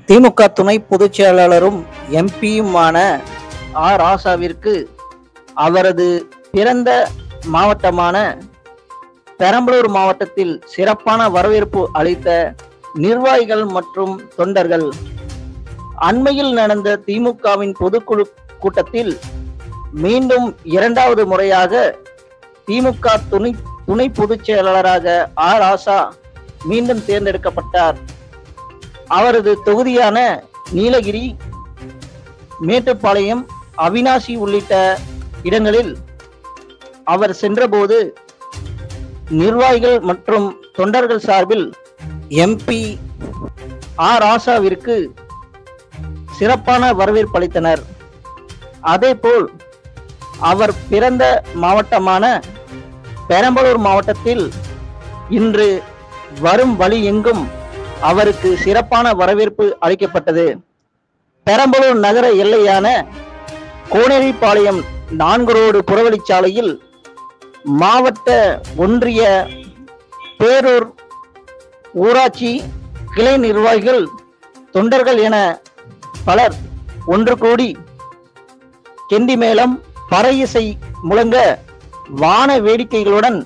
திமுக துணை பொதுச் செயலாளரும் எம்பியுமான ஆர் ராசாவிற்கு அவரது பிறந்த மாவட்டமான பெரம்பலூர் மாவட்டத்தில் சிறப்பான வரவேற்பு அளித்த நிர்வாகிகள் மற்றும் தொண்டர்கள் அண்மையில் நடந்த திமுகவின் பொதுக்குழு கூட்டத்தில் மீண்டும் இரண்டாவது முறையாக திமுக துணை துணை பொதுச் செயலாளராக ஆர் ராசா மீண்டும் தேர்ந்தெடுக்கப்பட்டார் அவரது தொகுதியான நீலகிரி மேட்டுப்பாளையம் அவினாசி உள்ளிட்ட இடங்களில் அவர் சென்றபோது நிர்வாகிகள் மற்றும் தொண்டர்கள் சார்பில் எம்பி ஆர் ராசாவிற்கு சிறப்பான வரவேற்பு அளித்தனர் அதேபோல் அவர் பிறந்த மாவட்டமான பெரம்பலூர் மாவட்டத்தில் இன்று வரும் வழி எங்கும் அவருக்கு சிறப்பான வரவேற்பு அளிக்கப்பட்டது பெரம்பலூர் நகர எல்லையான கோனேரிப்பாளையம் நான்கு ரோடு புறவழிச்சாலையில் மாவட்ட ஒன்றிய பேரூர் ஊராட்சி கிளை நிர்வாகிகள் தொண்டர்கள் என பலர் ஒன்று கூடி கெண்டி மேளம் பறை இசை முழங்க வான வேடிக்கைகளுடன்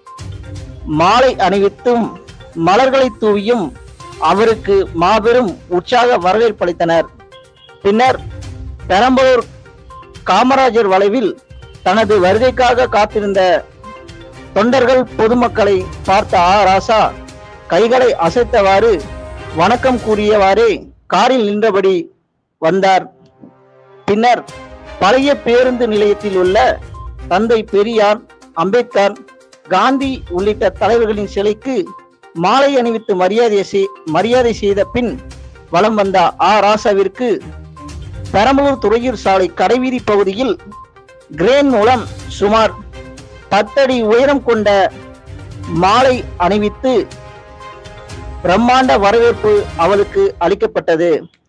மாலை அணிவித்தும் மலர்களை தூவியும் அவருக்கு மாபெரும் உற்சாக வரவேற்பளித்தனர் பின்னர் பெரம்பலூர் காமராஜர் வளைவில் தனது வருகைக்காக காத்திருந்த தொண்டர்கள் பொதுமக்களை பார்த்த ஆ ராசா கைகளை அசைத்தவாறு வணக்கம் கூறியவாறே காரில் நின்றபடி வந்தார் பின்னர் பழைய பேருந்து நிலையத்தில் உள்ள தந்தை பெரியார் அம்பேத்கர் காந்தி உள்ளிட்ட தலைவர்களின் சிலைக்கு மாலை அணிவித்து மரியாதை செய்- மரியாதை செய்த பின் வலம் வந்த ஆ ராசாவிற்கு பெரம்பலூர் துறையூர் சாலை கடைவீதி பகுதியில் கிரேன் மூலம் சுமார் பத்தடி உயரம் கொண்ட மாலை அணிவித்து பிரம்மாண்ட வரவேற்பு அவளுக்கு அளிக்கப்பட்டது